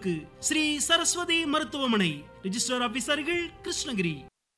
சிகிச்சைக்கு ஸ்ரீ சரஸ்வதி மருத்துவமனை ரிஜிஸ்டர் ஆபீசர்கள் கிருஷ்ணகிரி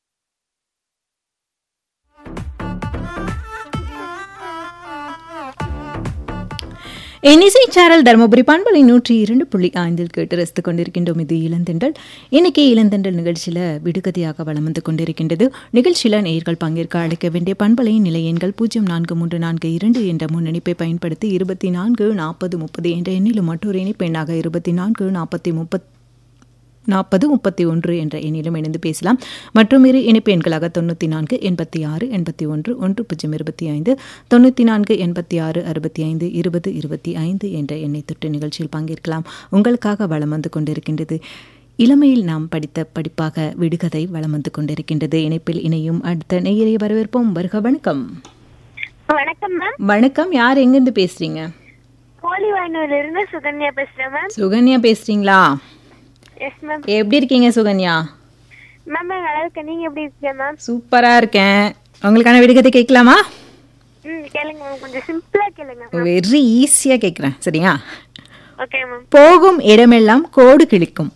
என்இசை சேனல் தருமபுரி பண்பலை நூற்றி இரண்டு புள்ளி ஐந்தில் கேட்டு ரசித்துக் கொண்டிருக்கின்றோம் இது இளந்தெண்டல் இன்னைக்கு இளந்தெண்டல் நிகழ்ச்சியில் விடுகதையாக வளம் வந்து கொண்டிருக்கின்றது நிகழ்ச்சியில் நேயர்கள் பங்கேற்க அழைக்க வேண்டிய பண்பலையின் நிலை எண்கள் பூஜ்ஜியம் நான்கு மூன்று நான்கு இரண்டு என்ற முன்னிணைப்பை பயன்படுத்தி இருபத்தி நான்கு நாற்பது முப்பது என்ற எண்ணிலும் மற்றொரு இணைப்பு எண்ணாக இருபத்தி நான்கு நாற்பத்தி முப்பத் நாற்பது முப்பத்தி ஒன்று என்ற எண்ணிலும் இணைந்து பேசலாம் மற்றும் இரு இணைப்பு எண்களாக தொண்ணூற்றி நான்கு எண்பத்தி ஆறு எண்பத்தி ஒன்று ஒன்று பூஜ்ஜியம் இருபத்தி ஐந்து தொண்ணூற்றி நான்கு எண்பத்தி ஆறு அறுபத்தி ஐந்து இருபது இருபத்தி ஐந்து என்ற எண்ணை தொட்டு நிகழ்ச்சியில் பங்கேற்கலாம் உங்களுக்காக வளம் வந்து கொண்டிருக்கின்றது இளமையில் நாம் படித்த படிப்பாக விடுகதை வளம் வந்து கொண்டிருக்கின்றது இணைப்பில் இணையும் அடுத்த நேயரை வரவேற்போம் வருக வணக்கம் வணக்கம் மேம் வணக்கம் யார் எங்கேருந்து பேசுறீங்க போலிவானூர்ல இருந்து சுகன்யா பேசுறேன் மேம் சுகன்யா பேசுறீங்களா எஸ் மேம் எப்படி இருக்கீங்க சுகன்யா மேம் நான் நல்லா இருக்கேன் நீங்க எப்படி இருக்கீங்க மேம் சூப்பரா இருக்கேன் உங்களுக்கான விடுகதை கேட்கலாமா ம் கேளுங்க மேம் கொஞ்சம் சிம்பிளா கேளுங்க வெரி ஈஸியா கேட்குறேன் சரியா ஓகே மேம் போகும் இடமெல்லாம் கோடு கிழிக்கும்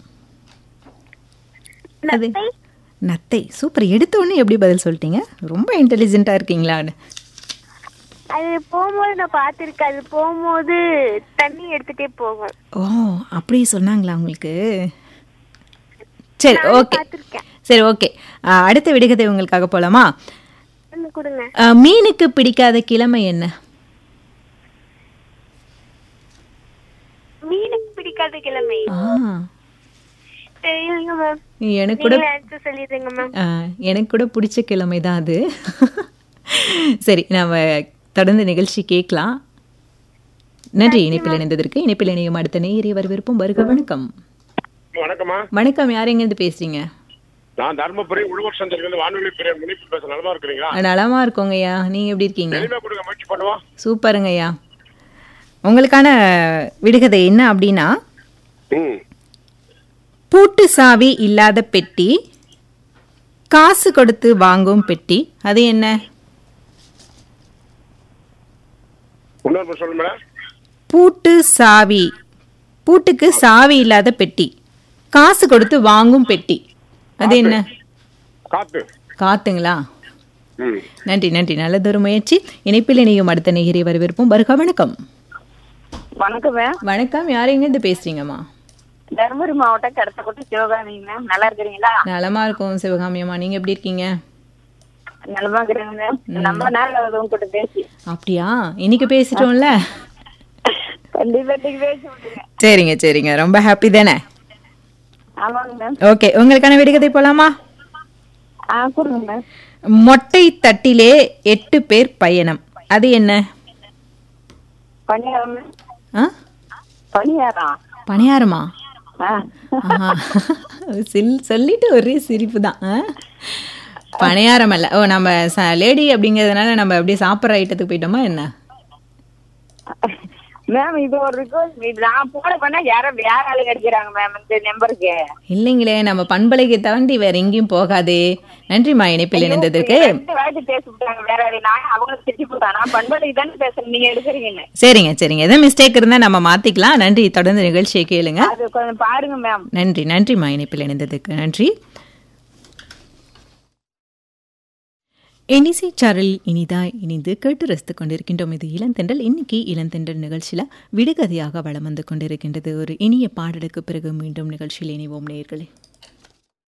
அது நத்தை நத்தை சூப்பர் எடுத்த உடனே எப்படி பதில் சொல்லிட்டீங்க ரொம்ப இன்டெலிஜென்ட்டா இருக்கீங்களான்னு அது போகும்போது நான் பார்த்திருக்கேன் அது போகும்போது தண்ணி எடுத்துட்டே போகும் ஓ அப்படி சொன்னாங்களா உங்களுக்கு சரி ஓகே பார்த்திருக்கேன் சரி ஓகே அடுத்த விடுகதை உங்களுக்காக போலாமா ம், கொடுங்க ஆ, மீனுக்கு பிடிக்காத கிழமை என்ன மீனுக்கு பிடிக்காத கிழமை ஆ தெரியலங்க மேம் எனக்கு கூட நீங்களே ஆன்சர் சொல்லிடுங்க மேம் ஆ, எனக்கு கூட பிடிச்ச கிழமை தான் அது சரி நாம தொடர்ந்து நிகழ்ச்சி கேட்கலாம் நன்றி இணைப்பில் இணைந்ததற்கு இணைப்பில் இணையும் அடுத்த நேயரை வரவேற்போம் வருக வணக்கம் வணக்கம்மா வணக்கம் யார் எங்கேருந்து பேசுறீங்க நான் தர்மபுரி உழவர் சந்தையிலிருந்து வானொலி பிரிவு முனிப்பு பேச நலமா இருக்கிறீங்களா நலமா இருக்கோங்கய்யா நீங்க எப்படி இருக்கீங்க எளிமையா கொடுங்க முயற்சி பண்ணுவோம் சூப்பருங்கய்யா உங்களுக்கான விடுகதை என்ன அப்படின்னா ம் பூட்டு சாவி இல்லாத பெட்டி காசு கொடுத்து வாங்கும் பெட்டி அது என்ன இன்னொரு முறை சொல்லுங்க மேடம் பூட்டு சாவி பூட்டுக்கு சாவி இல்லாத பெட்டி காசு கொடுத்து வாங்கும் பெட்டி அது என்ன காத்து காத்துங்களா ம் நன்றி நன்றி நல்லதொரு முயற்சி இணைப்பில் இணையும் அடுத்த நேயரை வரவேற்போம் வருக வணக்கம் வணக்கம் மேம் வணக்கம் யார் எங்கேருந்து பேசுறீங்கம்மா தருமபுரி மாவட்டம் கடத்தக்கோட்டை சிவகாமி மேம் நல்லா இருக்கிறீங்களா நலமா இருக்கும் சிவகாமி அம்மா நீங்க எப்படி இருக்கீங்க நலமா இருக்கிறீங்க மேம் நம்ம நாள் ஆகுது உங்ககிட்ட பேசி அப்படியா இன்னைக்கு பேசிட்டோம்ல கண்டிப்பா இன்னைக்கு பேசி விட்டுருங்க சரிங்க சரிங்க ரொம்ப ஹாப்பி தானே ஆமாங்க மேம் ஓகே உங்களுக்கான விடுகதை போலாமா ஆ கொடுங்க மேம் மொட்டை தட்டிலே எட்டு பேர் பயணம் அது என்ன பணியாரம் மேம் ஆ பணியாரம் பணியாரமா ஆ ஆஹா. சில் சொல்லிட்டு ஒரே சிரிப்பு தான் ஆ? பணியாரம் அல்ல ஓ நம்ம லேடி அப்படிங்கிறதுனால நம்ம அப்படியே சாப்பிட்ற ஐட்டத்துக்கு போயிட்டோமா என்ன மேம் இது ஒரு ரிக்வஸ்ட் இது நான் போன பண்ணா யாரும் வேற ஆளு கிடைக்கிறாங்க மேம் இந்த நம்பருக்கு இல்லைங்களே நம்ம பண்பலைக்கு தாண்டி வேற எங்கேயும் போகாதே நன்றிம்மா இணைப்பில் இணைந்ததற்கு ரெண்டு வாட்டி பேசி விட்டாங்க வேற ஆளு நான் அவங்களுக்கு திட்டி போட்டேன் நான் பண்பாட்டுக்கு தானே பேசுறேன் நீங்க எடுக்கிறீங்கன்னு சரிங்க சரிங்க எதாவது மிஸ்டேக் இருந்தால் நம்ம மாற்றிக்கலாம் நன்றி தொடர்ந்து நிகழ்ச்சியை கேளுங்க அது கொஞ்சம் பாருங்க மேம் நன்றி நன்றிம்மா இணைப்பில் இணைந்ததுக்கு நன்றி எனிசை சாரல் இனிதாய் இணைந்து கேட்டு ரசித்துக் கொண்டிருக்கின்றோம் இது இளந்தெண்டல் இன்னைக்கு இளந்தெண்டல் நிகழ்ச்சியில் விடுகதையாக வளம் வந்து கொண்டிருக்கின்றது ஒரு இனிய பாடலுக்கு பிறகு மீண்டும் நிகழ்ச்சியில் இணைவோம் நேயர்களே